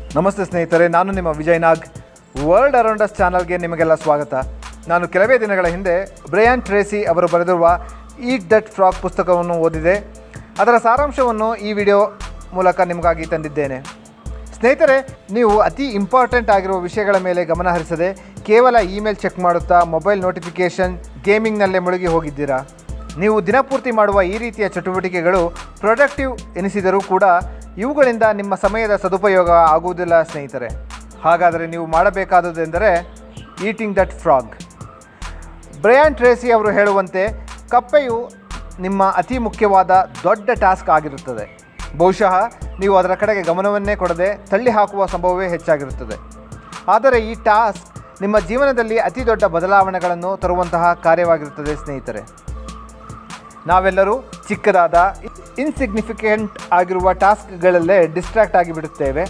ನಮಸ್ತೆ ಸ್ನೇಹಿತರೆ ನಾನು ನಿಮ್ಮ Vijay Nag world around us ಚಾನಲ್ಗೆ ನಿಮಗೆಲ್ಲ ಸ್ವಾಗತ ನಾನು ಕೆಲವೇ ದಿನಗಳ ಹಿಂದೆ ಬ್ರಯಾನ್ ಟ್ರೇಸಿ ಅವರು ಬರೆದಿರುವ ಈಟ್ ದಟ್ ಫ್ರಾಕ್ ಪುಸ್ತಕವನ್ನು ಓದಿದೆ ಅದರ ಸಾರಾಂಶವನ್ನು ಈ ವಿಡಿಯೋ ಮೂಲಕ ನಿಮಗಾಗಿ ತಂದಿದ್ದೇನೆ ಸ್ನೇಹಿತರೆ ನೀವು ಅತಿ ಇಂಪಾರ್ಟೆಂಟ್ ಆಗಿರುವ ವಿಷಯಗಳ ಮೇಲೆ ಗಮನ ಹರಿಸದೆ ಕೇವಲ ಇಮೇಲ್ ಚೆಕ್ ಮಾಡುತ್ತಾ ಮೊಬೈಲ್ ನೋಟಿಫಿಕೇಷನ್ ಗೇಮಿಂಗ್ನಲ್ಲೇ ಮುಳುಗಿ ಹೋಗಿದ್ದೀರಾ ನೀವು ದಿನಪೂರ್ತಿ ಮಾಡುವ ಈ ರೀತಿಯ ಚಟುವಟಿಕೆಗಳು ಪ್ರೊಡಕ್ಟಿವ್ ಎನಿಸಿದರೂ ಕೂಡ ಇವುಗಳಿಂದ ನಿಮ್ಮ ಸಮಯದ ಸದುಪಯೋಗ ಆಗುವುದಿಲ್ಲ ಸ್ನೇಹಿತರೆ ಹಾಗಾದರೆ ನೀವು ಮಾಡಬೇಕಾದುದೆಂದರೆ eating that frog Brian Tracy ಅವರು ಹೇಳುವಂತೆ ಕಪ್ಪೆಯು ನಿಮ್ಮ ಅತಿ ಮುಖ್ಯವಾದ ದೊಡ್ಡ ಟಾಸ್ಕ್ ಆಗಿರುತ್ತದೆ ಬಹುಶಃ ನೀವು ಅದರ ಕಡೆಗೆ ಗಮನವನ್ನೇ ಕೊಡದೆ ತಳ್ಳಿ ಹಾಕುವ ಸಂಭವವೇ ಹೆಚ್ಚಾಗಿರುತ್ತದೆ ಆದರೆ ಈ ಟಾಸ್ಕ್ ನಿಮ್ಮ ಜೀವನದಲ್ಲಿ ಅತಿ ದೊಡ್ಡ ಬದಲಾವಣೆಗಳನ್ನು ತರುವಂತಹ ಕಾರ್ಯವಾಗಿರುತ್ತದೆ ಸ್ನೇಹಿತರೆ ನಾವೆಲ್ಲರೂ ಚಿಕ್ಕದಾದ ಇನ್ಸಿಗ್ನಿಫಿಕೆಂಟ್ ಆಗಿರುವ ಟಾಸ್ಕ್ಗಳಲ್ಲೇ ಡಿಸ್ಟ್ರಾಕ್ಟ್ ಆಗಿಬಿಡುತ್ತೇವೆ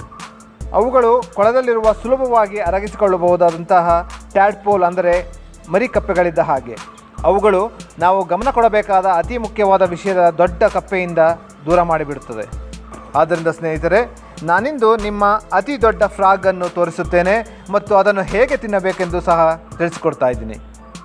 ಅವುಗಳು ಕೊಳದಲ್ಲಿರುವ ಸುಲಭವಾಗಿ ಅರಗಿಸಿಕೊಳ್ಳಬಹುದಾದಂತಹ ಟ್ಯಾಡ್ಪೋಲ್ ಅಂದರೆ ಮರಿ ಕಪ್ಪೆಗಳಿದ್ದ ಹಾಗೆ ಅವುಗಳು ನಾವು ಗಮನ ಕೊಡಬೇಕಾದ ಅತಿ ಮುಖ್ಯವಾದ ವಿಷಯದ ದೊಡ್ಡ ಕಪ್ಪೆಯಿಂದ ದೂರ ಮಾಡಿಬಿಡುತ್ತದೆ ಆದ್ದರಿಂದ ಸ್ನೇಹಿತರೆ ನಾನಿಂದು ನಿಮ್ಮ ಅತಿ ದೊಡ್ಡ ಫ್ರಾಗನ್ನು ತೋರಿಸುತ್ತೇನೆ ಮತ್ತು ಅದನ್ನು ಹೇಗೆ ತಿನ್ನಬೇಕೆಂದು ಸಹ ತಿಳಿಸಿಕೊಡ್ತಾ ಇದ್ದೀನಿ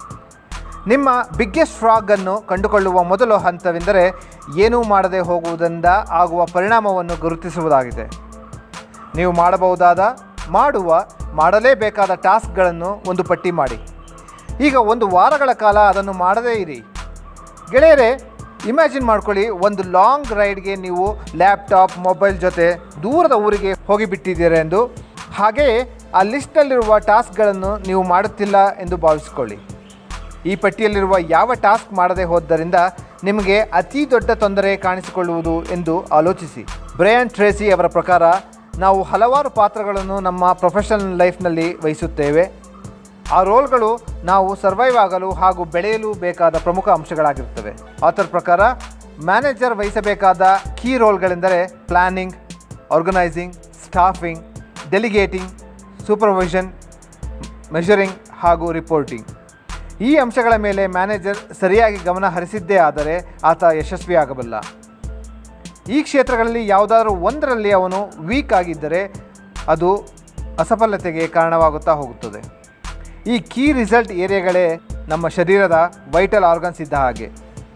ನಿಮ್ಮ ಬಿಗ್ಗೆಸ್ಟ್ ಫ್ರಾಗನ್ನು ಕಂಡುಕೊಳ್ಳುವ ಮೊದಲ ಹಂತವೆಂದರೆ ಏನೂ ಮಾಡದೆ ಹೋಗುವುದರಿಂದ ಆಗುವ ಪರಿಣಾಮವನ್ನು ಗುರುತಿಸುವುದಾಗಿದೆ ನೀವು ಮಾಡಬಹುದಾದ ಮಾಡುವ ಮಾಡಲೇಬೇಕಾದ ಟಾಸ್ಕ್ಗಳನ್ನು ಒಂದು ಪಟ್ಟಿ ಮಾಡಿ ಈಗ ಒಂದು ವಾರಗಳ ಕಾಲ ಅದನ್ನು ಮಾಡದೇ ಇರಿ ಗೆಳೆಯರೇ ಇಮ್ಯಾಜಿನ್ ಮಾಡ್ಕೊಳ್ಳಿ ಒಂದು ಲಾಂಗ್ ರೈಡ್ಗೆ ನೀವು ಲ್ಯಾಪ್ಟಾಪ್ ಮೊಬೈಲ್ ಜೊತೆ ದೂರದ ಊರಿಗೆ ಹೋಗಿಬಿಟ್ಟಿದ್ದೀರಾ ಎಂದು ಹಾಗೆಯೇ ಆ ಲಿಸ್ಟಲ್ಲಿರುವ ಟಾಸ್ಕ್ಗಳನ್ನು ನೀವು ಮಾಡುತ್ತಿಲ್ಲ ಎಂದು ಭಾವಿಸಿಕೊಳ್ಳಿ ಈ ಪಟ್ಟಿಯಲ್ಲಿರುವ ಯಾವ ಟಾಸ್ಕ್ ಮಾಡದೆ ಹೋದ್ದರಿಂದ ನಿಮಗೆ ಅತಿ ದೊಡ್ಡ ತೊಂದರೆ ಕಾಣಿಸಿಕೊಳ್ಳುವುದು ಎಂದು ಆಲೋಚಿಸಿ ಬ್ರಯಾನ್ ಟ್ರೇಸಿ ಅವರ ಪ್ರಕಾರ ನಾವು ಹಲವಾರು ಪಾತ್ರಗಳನ್ನು ನಮ್ಮ ಪ್ರೊಫೆಷನಲ್ ಲೈಫ್ನಲ್ಲಿ ವಹಿಸುತ್ತೇವೆ ಆ ರೋಲ್ಗಳು ನಾವು ಸರ್ವೈವ್ ಆಗಲು ಹಾಗೂ ಬೆಳೆಯಲು ಬೇಕಾದ ಪ್ರಮುಖ ಅಂಶಗಳಾಗಿರುತ್ತವೆ ಆತರ ಪ್ರಕಾರ ಮ್ಯಾನೇಜರ್ ವಹಿಸಬೇಕಾದ ಕೀ ರೋಲ್ಗಳೆಂದರೆ planning organising staffing delegating supervision measuring ಹಾಗೂ ರಿಪೋರ್ಟಿಂಗ್ ಈ ಅಂಶಗಳ ಮೇಲೆ ಮ್ಯಾನೇಜರ್ ಸರಿಯಾಗಿ ಗಮನ ಹರಿಸಿದ್ದೇ ಆದರೆ ಆತ ಯಶಸ್ವಿಯಾಗಬಲ್ಲ ಈ ಕ್ಷೇತ್ರಗಳಲ್ಲಿ ಯಾವುದಾದ್ರೂ ಒಂದರಲ್ಲಿ ಅವನು ವೀಕ್ ಆಗಿದ್ದರೆ ಅದು ಅಸಫಲತೆಗೆ ಕಾರಣವಾಗುತ್ತಾ ಹೋಗುತ್ತದೆ ಈ ಕೀ ರಿಸಲ್ಟ್ ಏರಿಯಾಗಳೇ ನಮ್ಮ ಶರೀರದ ವೈಟಲ್ ಆರ್ಗನ್ಸ್ ಇದ್ದ ಹಾಗೆ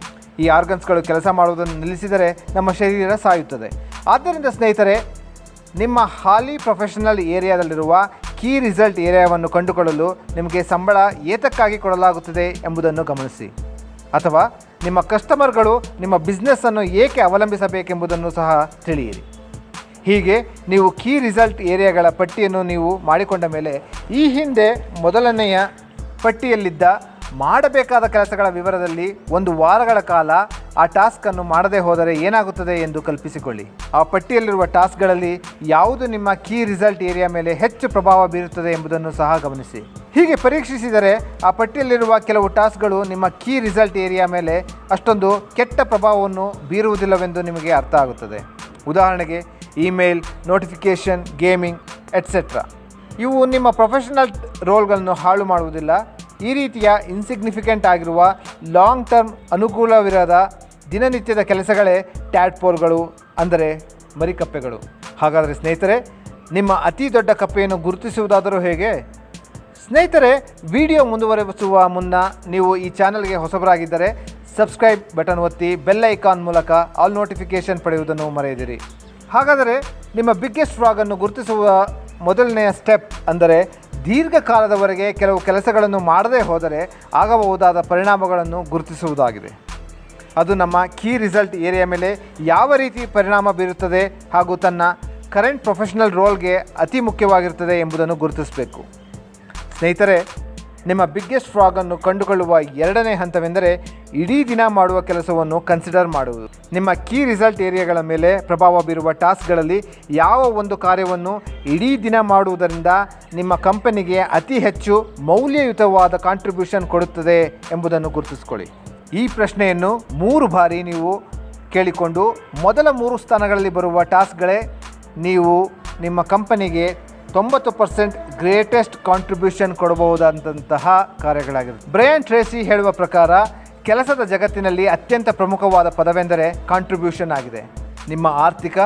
ಈ ಆರ್ಗನ್ಸ್ಗಳು ಕೆಲಸ ಮಾಡುವುದನ್ನು ನಿಲ್ಲಿಸಿದರೆ ನಮ್ಮ ಶರೀರ ಸಾಯುತ್ತದೆ ಆದ್ದರಿಂದ ಸ್ನೇಹಿತರೆ ನಿಮ್ಮ ಹಾಲಿ ಪ್ರೊಫೆಷನಲ್ ಏರಿಯಾದಲ್ಲಿರುವ ಕೀ ರಿಸಲ್ಟ್ ಏರಿಯಾವನ್ನು ಕಂಡುಕೊಳ್ಳಲು ನಿಮಗೆ ಸಂಬಳ ಏತಕ್ಕಾಗಿ ಕೊಡಲಾಗುತ್ತದೆ ಎಂಬುದನ್ನು ಗಮನಿಸಿ ಅಥವಾ ನಿಮ್ಮ ಕಸ್ಟಮರ್ಗಳು ನಿಮ್ಮ ಬಿಸ್ನೆಸ್ಸನ್ನು ಏಕೆ ಅವಲಂಬಿಸಬೇಕೆಂಬುದನ್ನು ಸಹ ತಿಳಿಯಿರಿ ಹೀಗೆ ನೀವು ಕೀ ರಿಸಲ್ಟ್ ಏರಿಯಾಗಳ ಪಟ್ಟಿಯನ್ನು ನೀವು ಮಾಡಿಕೊಂಡ ಮೇಲೆ ಈ ಹಿಂದೆ ಮೊದಲನೆಯ ಪಟ್ಟಿಯಲ್ಲಿದ್ದ ಮಾಡಬೇಕಾದ ಕೆಲಸಗಳ ವಿವರದಲ್ಲಿ ಒಂದು ವಾರಗಳ ಕಾಲ ಆ ಟಾಸ್ಕನ್ನು ಮಾಡದೆ ಹೋದರೆ ಏನಾಗುತ್ತದೆ ಎಂದು ಕಲ್ಪಿಸಿಕೊಳ್ಳಿ ಆ ಪಟ್ಟಿಯಲ್ಲಿರುವ ಟಾಸ್ಕ್ಗಳಲ್ಲಿ ಯಾವುದು ನಿಮ್ಮ ಕೀ ರಿಸಲ್ಟ್ ಏರಿಯಾ ಮೇಲೆ ಹೆಚ್ಚು ಪ್ರಭಾವ ಬೀರುತ್ತದೆ ಎಂಬುದನ್ನು ಸಹ ಗಮನಿಸಿ ಹೀಗೆ ಪರೀಕ್ಷಿಸಿದರೆ ಆ ಪಟ್ಟಿಯಲ್ಲಿರುವ ಕೆಲವು ಟಾಸ್ಕ್ಗಳು ನಿಮ್ಮ ಕೀ ರಿಸಲ್ಟ್ ಏರಿಯಾ ಮೇಲೆ ಅಷ್ಟೊಂದು ಕೆಟ್ಟ ಪ್ರಭಾವವನ್ನು ಬೀರುವುದಿಲ್ಲವೆಂದು ನಿಮಗೆ ಅರ್ಥ ಆಗುತ್ತದೆ ಉದಾಹರಣೆಗೆ ಇಮೇಲ್ ನೋಟಿಫಿಕೇಷನ್ ಗೇಮಿಂಗ್ ಎಟ್ಸೆಟ್ರಾ ಇವು ನಿಮ್ಮ ಪ್ರೊಫೆಷನಲ್ ರೋಲ್ಗಳನ್ನು ಹಾಳು ಮಾಡುವುದಿಲ್ಲ ಈ ರೀತಿಯ ಇನ್ಸಿಗ್ನಿಫಿಕೆಂಟ್ ಆಗಿರುವ ಲಾಂಗ್ ಟರ್ಮ್ ಅನುಕೂಲವಿರದ ದಿನನಿತ್ಯದ ಕೆಲಸಗಳೇ ಟ್ಯಾಡ್ಪೋಲ್ಗಳು ಅಂದರೆ ಮರಿಕಪ್ಪೆಗಳು ಹಾಗಾದರೆ ಸ್ನೇಹಿತರೆ ನಿಮ್ಮ ಅತಿ ದೊಡ್ಡ ಕಪ್ಪೆಯನ್ನು ಗುರುತಿಸುವುದಾದರೂ ಹೇಗೆ ಸ್ನೇಹಿತರೆ ವಿಡಿಯೋ ಮುಂದುವರೆಸುವ ಮುನ್ನ ನೀವು ಈ ಚಾನಲ್ಗೆ ಹೊಸಬರಾಗಿದ್ದರೆ ಸಬ್ಸ್ಕ್ರೈಬ್ ಬಟನ್ ಒತ್ತಿ ಬೆಲ್ ಐಕಾನ್ ಮೂಲಕ ಆಲ್ ನೋಟಿಫಿಕೇಷನ್ ಪಡೆಯುವುದನ್ನು ಮರೆಯದಿರಿ ಹಾಗಾದರೆ ನಿಮ್ಮ ಬಿಗ್ಗೆಸ್ಟ್ ಫ್ರಾಗನ್ನು ಗುರುತಿಸುವ ಮೊದಲನೆಯ ಸ್ಟೆಪ್ ಅಂದರೆ ದೀರ್ಘಕಾಲದವರೆಗೆ ಕೆಲವು ಕೆಲಸಗಳನ್ನು ಮಾಡದೇ ಹೋದರೆ ಆಗಬಹುದಾದ ಪರಿಣಾಮಗಳನ್ನು ಗುರುತಿಸುವುದಾಗಿದೆ ಅದು ನಮ್ಮ ಕೀ ರಿಸಲ್ಟ್ ಏರಿಯಾ ಮೇಲೆ ಯಾವ ರೀತಿ ಪರಿಣಾಮ ಬೀರುತ್ತದೆ ಹಾಗೂ ತನ್ನ ಕರೆಂಟ್ ಪ್ರೊಫೆಷನಲ್ ರೋಲ್ಗೆ ಅತಿ ಮುಖ್ಯವಾಗಿರುತ್ತದೆ ಎಂಬುದನ್ನು ಗುರುತಿಸಬೇಕು ಸ್ನೇಹಿತರೆ ನಿಮ್ಮ ಬಿಗ್ಗೆಸ್ಟ್ ಫ್ರಾಗನ್ನು ಕಂಡುಕೊಳ್ಳುವ ಎರಡನೇ ಹಂತವೆಂದರೆ ಇಡೀ ದಿನ ಮಾಡುವ ಕೆಲಸವನ್ನು ಕನ್ಸಿಡರ್ ಮಾಡುವುದು ನಿಮ್ಮ ಕೀ ರಿಸಲ್ಟ್ ಏರಿಯಾಗಳ ಮೇಲೆ ಪ್ರಭಾವ ಬೀರುವ ಟಾಸ್ಕ್ಗಳಲ್ಲಿ ಯಾವ ಒಂದು ಕಾರ್ಯವನ್ನು ಇಡೀ ದಿನ ಮಾಡುವುದರಿಂದ ನಿಮ್ಮ ಕಂಪನಿಗೆ ಅತಿ ಹೆಚ್ಚು ಮೌಲ್ಯಯುತವಾದ ಕಾಂಟ್ರಿಬ್ಯೂಷನ್ ಕೊಡುತ್ತದೆ ಎಂಬುದನ್ನು ಗುರುತಿಸ್ಕೊಳ್ಳಿ ಈ ಪ್ರಶ್ನೆಯನ್ನು ಮೂರು ಬಾರಿ ನೀವು ಕೇಳಿಕೊಂಡು ಮೊದಲ ಮೂರು ಸ್ಥಾನಗಳಲ್ಲಿ ಬರುವ ಟಾಸ್ಕ್ಗಳೇ ನೀವು ನಿಮ್ಮ ಕಂಪನಿಗೆ ತೊಂಬತ್ತು ಪರ್ಸೆಂಟ್ ಗ್ರೇಟೆಸ್ಟ್ ಕಾಂಟ್ರಿಬ್ಯೂಷನ್ ಕೊಡಬಹುದಾದಂತಹ ಕಾರ್ಯಗಳಾಗಿರುತ್ತೆ ಬ್ರಯಾನ್ ಟ್ರೇಸಿ ಹೇಳುವ ಪ್ರಕಾರ ಕೆಲಸದ ಜಗತ್ತಿನಲ್ಲಿ ಅತ್ಯಂತ ಪ್ರಮುಖವಾದ ಪದವೆಂದರೆ ಕಾಂಟ್ರಿಬ್ಯೂಷನ್ ಆಗಿದೆ ನಿಮ್ಮ ಆರ್ಥಿಕ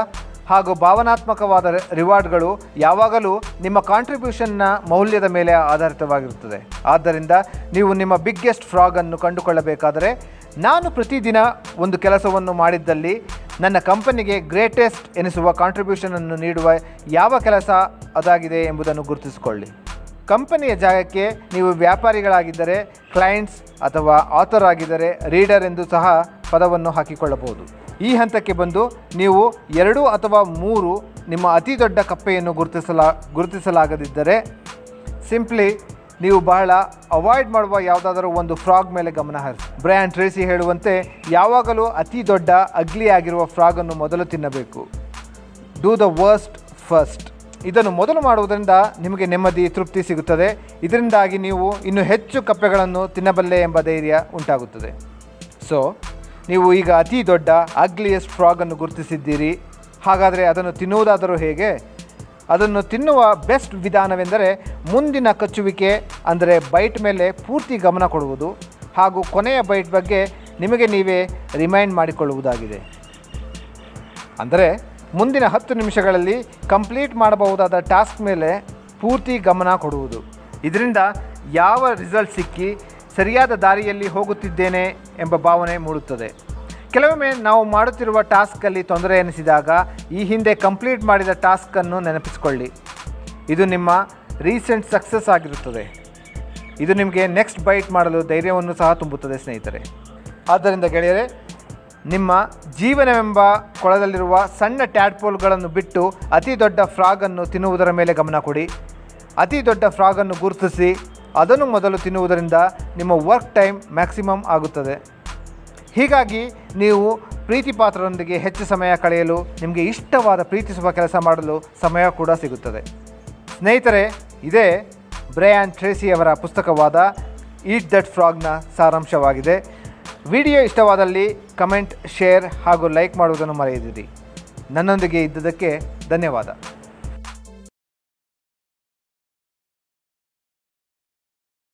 ಹಾಗೂ ಭಾವನಾತ್ಮಕವಾದ ರಿವಾರ್ಡ್ಗಳು ಯಾವಾಗಲೂ ನಿಮ್ಮ ಕಾಂಟ್ರಿಬ್ಯೂಷನ್ನ ಮೌಲ್ಯದ ಮೇಲೆ ಆಧಾರಿತವಾಗಿರುತ್ತದೆ ಆದ್ದರಿಂದ ನೀವು ನಿಮ್ಮ ಬಿಗ್ಗೆಸ್ಟ್ ಫ್ರಾಗನ್ನು ಕಂಡುಕೊಳ್ಳಬೇಕಾದರೆ ನಾನು ಪ್ರತಿದಿನ ಒಂದು ಕೆಲಸವನ್ನು ಮಾಡಿದ್ದಲ್ಲಿ ನನ್ನ ಕಂಪನಿಗೆ ಗ್ರೇಟೆಸ್ಟ್ ಎನಿಸುವ ಕಾಂಟ್ರಿಬ್ಯೂಷನನ್ನು ನೀಡುವ ಯಾವ ಕೆಲಸ ಅದಾಗಿದೆ ಎಂಬುದನ್ನು ಗುರುತಿಸಿಕೊಳ್ಳಿ ಕಂಪನಿಯ ಜಾಗಕ್ಕೆ ನೀವು ವ್ಯಾಪಾರಿಗಳಾಗಿದ್ದರೆ ಕ್ಲೈಂಟ್ಸ್ ಅಥವಾ ಆಥರ್ ಆಗಿದ್ದರೆ ರೀಡರ್ ಎಂದು ಸಹ ಪದವನ್ನು ಹಾಕಿಕೊಳ್ಳಬಹುದು ಈ ಹಂತಕ್ಕೆ ಬಂದು ನೀವು ಎರಡು ಅಥವಾ ಮೂರು ನಿಮ್ಮ ಅತಿ ದೊಡ್ಡ ಕಪ್ಪೆಯನ್ನು ಗುರುತಿಸಲಾ ಗುರುತಿಸಲಾಗದಿದ್ದರೆ ಸಿಂಪ್ಲಿ ನೀವು ಬಹಳ ಅವಾಯ್ಡ್ ಮಾಡುವ ಯಾವುದಾದರೂ ಒಂದು ಫ್ರಾಗ್ ಮೇಲೆ ಗಮನ ಹರಿಸಿ ಬ್ರ್ಯಾನ್ ಟ್ರೇಸಿ ಹೇಳುವಂತೆ ಯಾವಾಗಲೂ ಅತಿ ದೊಡ್ಡ ಅಗ್ಲಿ ಆಗಿರುವ ಫ್ರಾಗನ್ನು ಮೊದಲು ತಿನ್ನಬೇಕು ಡೂ ದ ವರ್ಸ್ಟ್ ಫಸ್ಟ್ ಇದನ್ನು ಮೊದಲು ಮಾಡುವುದರಿಂದ ನಿಮಗೆ ನೆಮ್ಮದಿ ತೃಪ್ತಿ ಸಿಗುತ್ತದೆ ಇದರಿಂದಾಗಿ ನೀವು ಇನ್ನು ಹೆಚ್ಚು ಕಪ್ಪೆಗಳನ್ನು ತಿನ್ನಬಲ್ಲೆ ಎಂಬ ಧೈರ್ಯ ಉಂಟಾಗುತ್ತದೆ ಸೊ ನೀವು ಈಗ ಅತಿ ದೊಡ್ಡ ಅಗ್ಲಿಯಸ್ಟ್ ಫ್ರಾಗನ್ನು ಗುರುತಿಸಿದ್ದೀರಿ ಹಾಗಾದರೆ ಅದನ್ನು ತಿನ್ನುವುದಾದರೂ ಹೇಗೆ ಅದನ್ನು ತಿನ್ನುವ ಬೆಸ್ಟ್ ವಿಧಾನವೆಂದರೆ ಮುಂದಿನ ಕಚ್ಚುವಿಕೆ ಅಂದರೆ ಬೈಟ್ ಮೇಲೆ ಪೂರ್ತಿ ಗಮನ ಕೊಡುವುದು ಹಾಗೂ ಕೊನೆಯ ಬೈಟ್ ಬಗ್ಗೆ ನಿಮಗೆ ನೀವೇ ರಿಮೈಂಡ್ ಮಾಡಿಕೊಳ್ಳುವುದಾಗಿದೆ ಅಂದರೆ ಮುಂದಿನ ಹತ್ತು ನಿಮಿಷಗಳಲ್ಲಿ ಕಂಪ್ಲೀಟ್ ಮಾಡಬಹುದಾದ ಟಾಸ್ಕ್ ಮೇಲೆ ಪೂರ್ತಿ ಗಮನ ಕೊಡುವುದು ಇದರಿಂದ ಯಾವ ರಿಸಲ್ಟ್ ಸಿಕ್ಕಿ ಸರಿಯಾದ ದಾರಿಯಲ್ಲಿ ಹೋಗುತ್ತಿದ್ದೇನೆ ಎಂಬ ಭಾವನೆ ಮೂಡುತ್ತದೆ ಕೆಲವೊಮ್ಮೆ ನಾವು ಮಾಡುತ್ತಿರುವ ಟಾಸ್ಕಲ್ಲಿ ತೊಂದರೆ ಎನಿಸಿದಾಗ ಈ ಹಿಂದೆ ಕಂಪ್ಲೀಟ್ ಮಾಡಿದ ಟಾಸ್ಕನ್ನು ನೆನಪಿಸಿಕೊಳ್ಳಿ ಇದು ನಿಮ್ಮ ರೀಸೆಂಟ್ ಸಕ್ಸಸ್ ಆಗಿರುತ್ತದೆ ಇದು ನಿಮಗೆ ನೆಕ್ಸ್ಟ್ ಬೈಟ್ ಮಾಡಲು ಧೈರ್ಯವನ್ನು ಸಹ ತುಂಬುತ್ತದೆ ಸ್ನೇಹಿತರೆ ಆದ್ದರಿಂದ ಗೆಳೆಯರೆ ನಿಮ್ಮ ಜೀವನವೆಂಬ ಕೊಳದಲ್ಲಿರುವ ಸಣ್ಣ ಟ್ಯಾಡ್ಪೋಲ್ಗಳನ್ನು ಬಿಟ್ಟು ಅತಿ ದೊಡ್ಡ ಫ್ರಾಗನ್ನು ತಿನ್ನುವುದರ ಮೇಲೆ ಗಮನ ಕೊಡಿ ಅತಿ ದೊಡ್ಡ ಫ್ರಾಗನ್ನು ಗುರುತಿಸಿ ಅದನ್ನು ಮೊದಲು ತಿನ್ನುವುದರಿಂದ ನಿಮ್ಮ ವರ್ಕ್ ಟೈಮ್ ಮ್ಯಾಕ್ಸಿಮಮ್ ಆಗುತ್ತದೆ ಹೀಗಾಗಿ ನೀವು ಪ್ರೀತಿ ಪಾತ್ರರೊಂದಿಗೆ ಹೆಚ್ಚು ಸಮಯ ಕಳೆಯಲು ನಿಮಗೆ ಇಷ್ಟವಾದ ಪ್ರೀತಿಸುವ ಕೆಲಸ ಮಾಡಲು ಸಮಯ ಕೂಡ ಸಿಗುತ್ತದೆ ಸ್ನೇಹಿತರೆ ಇದೇ ಬ್ರಯಾನ್ ಟ್ರೇಸಿ ಅವರ ಪುಸ್ತಕವಾದ ಈಟ್ ದಟ್ ಫ್ರಾಗ್ನ ಸಾರಾಂಶವಾಗಿದೆ ವಿಡಿಯೋ ಇಷ್ಟವಾದಲ್ಲಿ ಕಮೆಂಟ್ ಶೇರ್ ಹಾಗೂ ಲೈಕ್ ಮಾಡುವುದನ್ನು ಮರೆಯದಿರಿ ನನ್ನೊಂದಿಗೆ ಇದ್ದುದಕ್ಕೆ ಧನ್ಯವಾದ